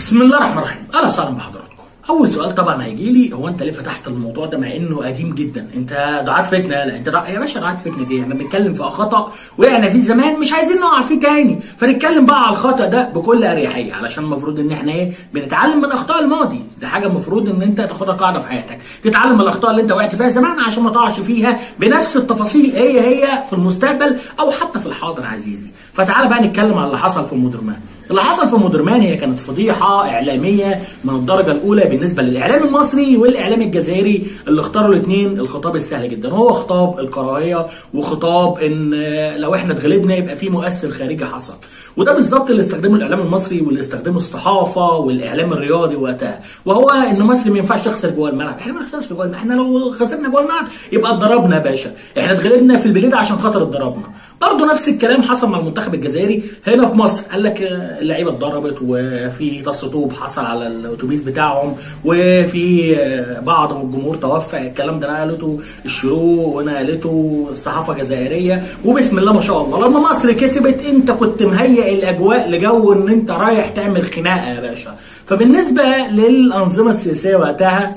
بسم الله الرحمن الرحيم اهلا وسهلا بحضراتكم اول سؤال طبعا هيجي لي هو انت ليه فتحت الموضوع ده مع انه قديم جدا انت دعاة فتنه لا انت دع... يا باشا دعاة فتنه دي احنا بنتكلم في خطا وقعنا فيه زمان مش عايزين نقع فيه تاني فنتكلم بقى على الخطا ده بكل اريحيه علشان المفروض ان احنا ايه بنتعلم من اخطاء الماضي ده حاجه المفروض ان انت تاخدها قاعده في حياتك تتعلم من الاخطاء اللي انت وقعت فيها زمان عشان ما تقعش فيها بنفس التفاصيل هي هي في المستقبل او حتى في الحاضر عزيزي فتعال بقى نتكلم على اللي حصل في مودرمان اللي حصل في مودرمان هي كانت فضيحه اعلاميه من الدرجه الاولى بالنسبه للاعلام المصري والاعلام الجزائري اللي اختاروا الاثنين الخطاب السهل جدا هو خطاب الكراهيه وخطاب ان لو احنا اتغلبنا يبقى في مؤثر خارجي حصل وده بالظبط اللي استخدمه الاعلام المصري واللي استخدمه الصحافه والاعلام الرياضي وقتها وهو ان مصر ما ينفعش تخسر جوه الملعب احنا ما نخسرش جوه الملعب احنا لو خسرنا جوه الملعب يبقى اتضربنا يا باشا احنا اتغلبنا في البلاد عشان خاطر اتضربنا برضه نفس الكلام حصل مع المنتخب الجزائري هنا في مصر قال لك اللعيبه اتضربت وفي طص طوب حصل على الاتوبيس بتاعهم وفي بعض من الجمهور توفى الكلام ده نقلته الشروق ونقلته الصحافه الجزائريه وبسم الله ما شاء الله لما مصر كسبت انت كنت مهيئ الاجواء لجو ان انت رايح تعمل خناقه يا باشا فبالنسبه للانظمه السياسيه وقتها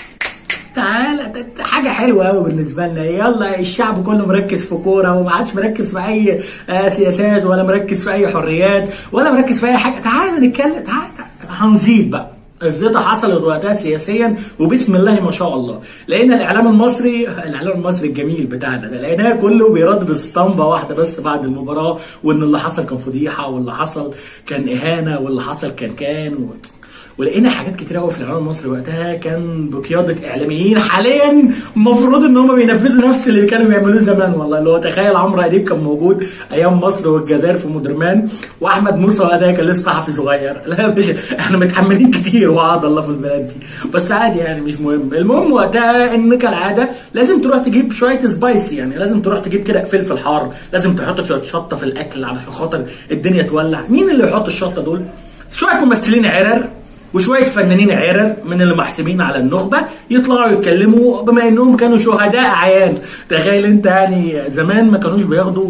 تعالى حاجة حلوة قوي بالنسبة لنا يلا الشعب كله مركز في كورة وما عادش مركز في أي سياسات ولا مركز في أي حريات ولا مركز في أي حاجة تعالى نتكلم تعالى, تعالى. هنزيد بقى الزيطة حصلت وقتها سياسيا وبسم الله ما شاء الله لقينا الاعلام المصري الاعلام المصري الجميل بتاعنا ده لقيناه كله بيردد اسطمبة واحده بس بعد المباراة وان اللي حصل كان فضيحة واللي حصل كان اهانة واللي حصل كان كان و... ولقينا حاجات كتير قوي في الاعلام المصري وقتها كان بقياده اعلاميين حاليا المفروض ان هم بينفذوا نفس اللي كانوا بيعملوه زمان والله اللي هو تخيل عمرو اديب كان موجود ايام مصر والجزائر في مودرمان واحمد موسى وقتها كان لسه صحفي صغير لا يا باشا احنا متحملين كتير وعد الله في البلاد دي بس عادي يعني مش مهم المهم وقتها ان كالعاده لازم تروح تجيب شويه سبايسي يعني لازم تروح تجيب كده فلفل حار لازم تحط شويه شطه في الاكل علشان خاطر الدنيا تولع مين اللي يحط الشطه دول شويه ممثلين عرر وشويه فنانين عرر من اللي محسوبين على النخبه يطلعوا يتكلموا بما انهم كانوا شهداء عيان تخيل انت يعني زمان ما كانوش بياخدوا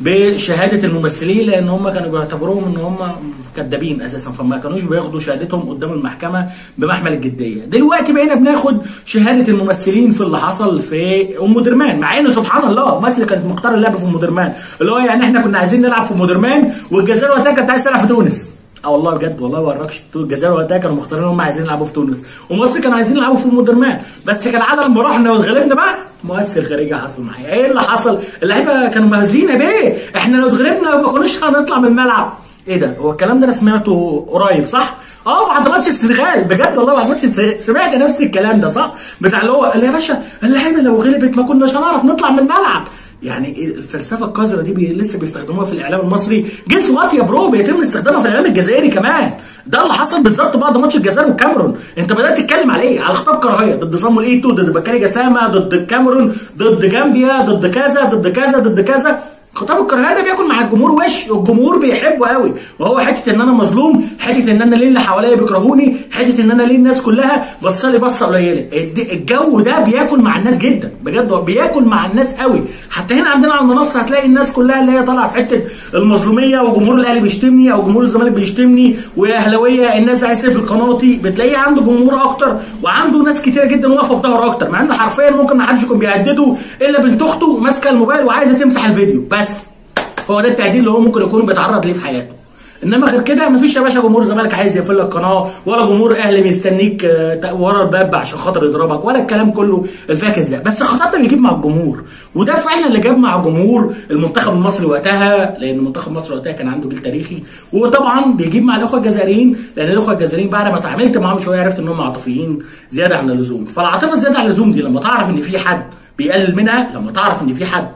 بشهاده الممثلين لان هم كانوا بيعتبروهم ان هم كذابين اساسا فما كانوش بياخدوا شهادتهم قدام المحكمه بمحمل الجديه دلوقتي بقينا بناخد شهاده الممثلين في اللي حصل في ام درمان مع انه سبحان الله مصر كانت مختاره اللعب في ام درمان اللي هو يعني احنا كنا عايزين نلعب في ام درمان والجزائر وقتها كانت عايزه تلعب في تونس اه والله بجد والله ما وراكش الجزائر وقتها كانوا مختارين هم عايزين يلعبوا في تونس ومصر كانوا عايزين يلعبوا في المودرمان بس كالعاده لما رحنا واتغلبنا بقى مؤثر خارجي حصل معايا ايه اللي حصل؟ اللعيبه كانوا مهزوين يا بيه احنا لو اتغلبنا ما كناش هنطلع من الملعب ايه ده هو الكلام ده انا سمعته قريب صح؟ اه بعد ماتش السنغال بجد والله بعد ماتش السنغال سمعت نفس الكلام ده صح؟ بتاع اللي هو اللي يا باشا اللعيبه لو غلبت ما كناش هنعرف نطلع من الملعب يعني الفلسفه القذره دي بي لسه بيستخدموها في الاعلام المصري جيس وات يا برو بيتم استخدامها في الاعلام الجزائري كمان ده اللي حصل بالظبط بعد ماتش الجزائر والكاميرون انت بدات تتكلم على ايه على خطاب كراهيه ضد صامويل ايتو ضد بكاري جسامه ضد الكاميرون ضد جامبيا ضد كذا ضد كذا ضد كذا خطاب الكراهيه ده بياكل مع الجمهور وش والجمهور بيحبه قوي وهو حته ان انا مظلوم حته ان انا ليه اللي حواليا بيكرهوني حته ان انا ليه الناس كلها بصه لي بصه قليله الجو ده بياكل مع الناس جدا بجد بياكل مع الناس قوي حتى هنا عندنا على المنصه هتلاقي الناس كلها اللي هي طالعه في حته المظلوميه وجمهور الاهلي بيشتمني او جمهور الزمالك بيشتمني واهلاويه الناس عايزه في قناتي بتلاقيه عنده جمهور اكتر وعنده ناس كتيره جدا واقفه في ظهره اكتر مع انه حرفيا ممكن ما حدش يكون بيهدده الا بنت اخته ماسكه الموبايل وعايزه تمسح الفيديو بس هو ده التهديد اللي هو ممكن يكون بيتعرض ليه في حياته انما غير كده مفيش يا باشا جمهور زمالك عايز يقفل لك قناه ولا جمهور اهلي مستنيك ورا الباب عشان خاطر يضربك ولا الكلام كله الفاكس ده بس الخطاب ده بيجيب مع الجمهور وده فعلا اللي جاب مع الجمهور المنتخب المصري وقتها لان المنتخب المصري وقتها كان عنده جيل تاريخي وطبعا بيجيب مع الاخوه الجزائريين لان الاخوه الجزائريين بعد ما اتعاملت معاهم شويه عرفت ان هم عاطفيين زياده عن اللزوم فالعاطفه الزياده عن اللزوم دي لما تعرف ان في حد بيقلل منها لما تعرف ان في حد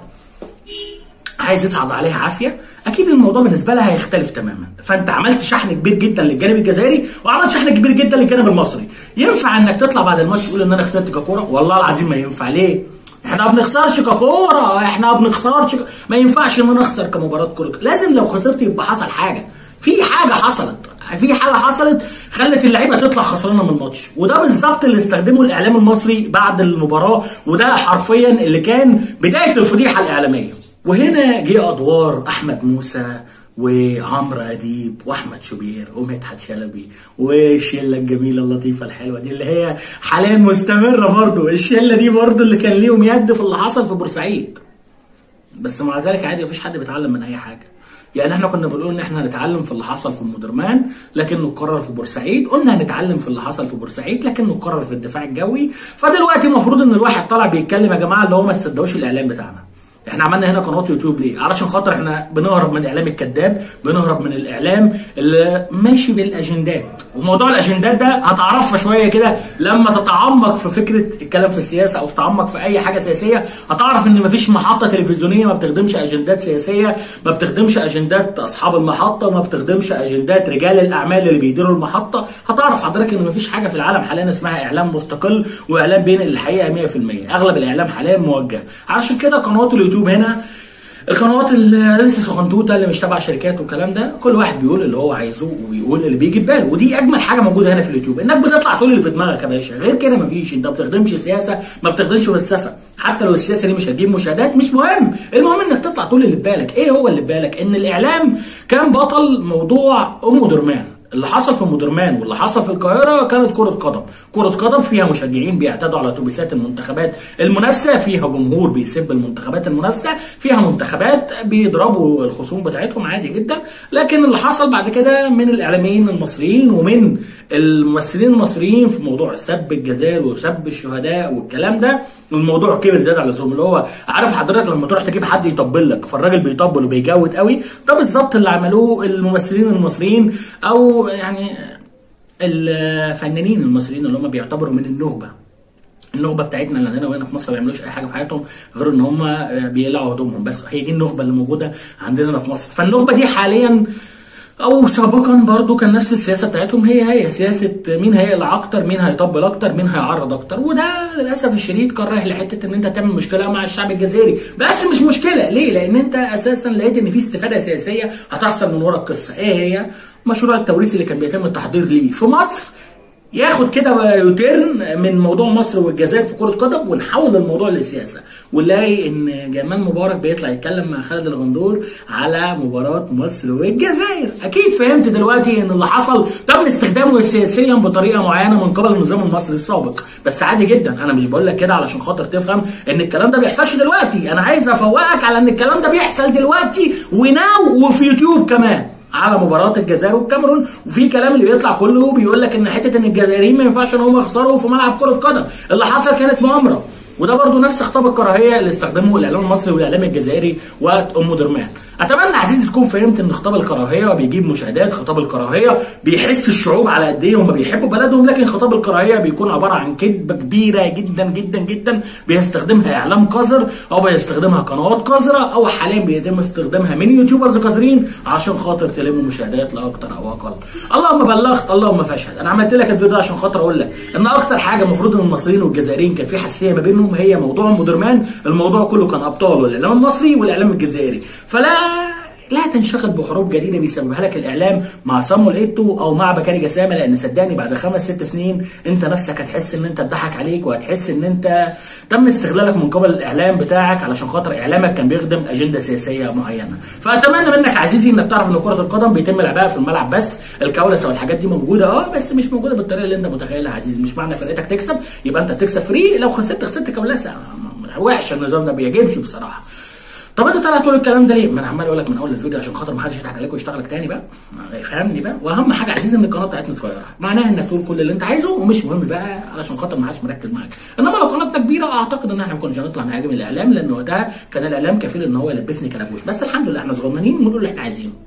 عايز يصعد عليها عافيه اكيد الموضوع بالنسبه لها هيختلف تماما فانت عملت شحن كبير جدا للجانب الجزائري وعملت شحن كبير جدا للجانب المصري ينفع انك تطلع بعد الماتش تقول ان انا خسرت ككوره والله العظيم ما ينفع ليه احنا ما بنخسرش ككوره احنا ما بنخسرش ك... ما ينفعش ان انا اخسر كمباراه كوره لازم لو خسرت يبقى حصل حاجه في حاجه حصلت في حاجه حصلت خلت اللعيبه تطلع خسرانه من الماتش وده بالظبط اللي استخدمه الاعلام المصري بعد المباراه وده حرفيا اللي كان بدايه الفضيحه الاعلاميه وهنا جه ادوار احمد موسى وعمرو اديب واحمد شوبير ومدحت شلبي والشله الجميله اللطيفه الحلوه دي اللي هي حاليا مستمره برضو الشله دي برضو اللي كان ليهم يد في اللي حصل في بورسعيد بس مع ذلك عادي مفيش حد بيتعلم من اي حاجه يعني احنا كنا بنقول ان احنا هنتعلم في اللي حصل في مدرمان لكنه اتكرر في بورسعيد قلنا هنتعلم في اللي حصل في بورسعيد لكنه اتكرر في الدفاع الجوي فدلوقتي المفروض ان الواحد طالع بيتكلم يا جماعه اللي هو ما تصدقوش الاعلام بتاعنا احنا عملنا هنا قناه يوتيوب ليه؟ علشان خاطر احنا بنهرب من الاعلام الكذاب، بنهرب من الاعلام اللي ماشي بالاجندات، وموضوع الاجندات ده هتعرفها شويه كده لما تتعمق في فكره الكلام في السياسه او تتعمق في اي حاجه سياسيه، هتعرف ان مفيش محطه تلفزيونيه ما بتخدمش اجندات سياسيه، ما بتخدمش اجندات اصحاب المحطه، ما بتخدمش اجندات رجال الاعمال اللي بيديروا المحطه، هتعرف حضرتك ان مفيش حاجه في العالم حاليا اسمها اعلام مستقل واعلام بين الحقيقه 100%، اغلب الاعلام حاليا موجه، علشان كده قنوات اليوتيوب هنا القنوات اللي لسه سخنتوته اللي مش تبع شركات والكلام ده كل واحد بيقول اللي هو عايزه وبيقول اللي بيجي في باله ودي اجمل حاجه موجوده هنا في اليوتيوب انك بتطلع تقول اللي في دماغك يا باشا غير كده مفيش انت ما بتخدمش سياسه ما بتخدمش فلسفه حتى لو السياسه دي مش هتجيب مشاهدات مش مهم المهم انك تطلع تقول اللي في بالك ايه هو اللي في بالك ان الاعلام كان بطل موضوع ام درمان اللي حصل في مدرمان واللي حصل في القاهره كانت كره قدم، كره قدم فيها مشجعين بيعتدوا على اتوبيسات المنتخبات المنافسه، فيها جمهور بيسب المنتخبات المنافسه، فيها منتخبات بيضربوا الخصوم بتاعتهم عادي جدا، لكن اللي حصل بعد كده من الاعلاميين المصريين ومن الممثلين المصريين في موضوع سب الجزائر وسب الشهداء والكلام ده الموضوع كبر زياده على اللزوم اللي هو عارف حضرتك لما تروح تجيب حد يطبل لك فالراجل بيطبل وبيجود قوي ده بالظبط اللي عملوه الممثلين المصريين او يعني الفنانين المصريين اللي هم بيعتبروا من النخبه النخبه بتاعتنا اللي هنا وهنا في مصر ما بيعملوش اي حاجه في حياتهم غير ان هم بيقلعوا هدومهم بس هي دي النخبه اللي موجوده عندنا هنا في مصر فالنخبه دي حاليا او سابقا برضو كان نفس السياسه بتاعتهم هي هي سياسه مين هيقلع اكتر مين هيطبل اكتر مين هيعرض اكتر وده للاسف الشديد كان رايح لحته ان انت تعمل مشكله مع الشعب الجزائري بس مش مشكله ليه لان انت اساسا لقيت ان في استفاده سياسيه هتحصل من ورا القصه ايه هي مشروع التوريث اللي كان بيتم التحضير ليه في مصر ياخد كده يوتيرن من موضوع مصر والجزائر في كره قدم ونحول الموضوع لسياسه ونلاقي ان جمال مبارك بيطلع يتكلم مع خالد الغندور على مباراه مصر والجزائر اكيد فهمت دلوقتي ان اللي حصل تم استخدامه سياسيا بطريقه معينه من قبل النظام المصري السابق بس عادي جدا انا مش بقول لك كده علشان خاطر تفهم ان الكلام ده بيحصلش دلوقتي انا عايز افوقك على ان الكلام ده بيحصل دلوقتي وناو وفي يوتيوب كمان على مباراه الجزائر والكاميرون وفي كلام اللي بيطلع كله بيقول لك ان حته ان الجزائريين ما ينفعش ان هم يخسروا في ملعب كره قدم اللي حصل كانت مؤامره وده برضو نفس خطاب الكراهيه اللي استخدمه الاعلام المصري والاعلام الجزائري وقت ام درمان اتمنى عزيزي تكون فهمت ان خطاب الكراهيه بيجيب مشاهدات خطاب الكراهيه بيحس الشعوب على قد ايه هم بيحبوا بلدهم لكن خطاب الكراهيه بيكون عباره عن كذبه كبيره جدا جدا جدا بيستخدمها اعلام قذر او بيستخدمها قنوات قذره او حاليا بيتم استخدامها من يوتيوبرز قذرين عشان خاطر تلم مشاهدات لا اكتر او اقل اللهم بلغت اللهم فاشهد انا عملت لك الفيديو ده عشان خاطر اقول لك ان اكتر حاجه المفروض ان المصريين والجزائريين كان في حساسيه ما بينهم هي موضوع مدرمان الموضوع كله كان ابطاله الاعلام المصري والاعلام الجزائري فلا لا تنشغل بحروب جديده بيسببها لك الاعلام مع صامويل ايتو او مع بكاري جسامه لان صدقني بعد خمس ست سنين انت نفسك هتحس ان انت اتضحك عليك وهتحس ان انت تم استغلالك من قبل الاعلام بتاعك علشان خاطر اعلامك كان بيخدم اجنده سياسيه معينه فاتمنى منك عزيزي انك تعرف ان كره القدم بيتم لعبها في الملعب بس الكولسه والحاجات دي موجوده اه بس مش موجوده بالطريقه اللي انت متخيلها عزيزي مش معنى فرقتك تكسب يبقى انت تكسب فري لو خسرت خسرت كولسه وحش النظام ده بيعجبش بصراحه طب انت طلعت تقول الكلام ده ليه؟ ما انا عمال اقول لك من اول الفيديو عشان خاطر ما حدش يضحك عليك ويشتغلك تاني بقى فهمني بقى واهم حاجه عزيزي ان القناه بتاعتنا صغيره معناها انك تقول كل اللي انت عايزه ومش مهم بقى علشان خاطر ما حدش مركز معاك انما لو قناتنا كبيره اعتقد ان احنا ما كناش هنطلع نهاجم الاعلام لان وقتها كان الاعلام كفيل ان هو يلبسني كلبوش بس الحمد لله احنا صغننين ونقول اللي احنا عايزينه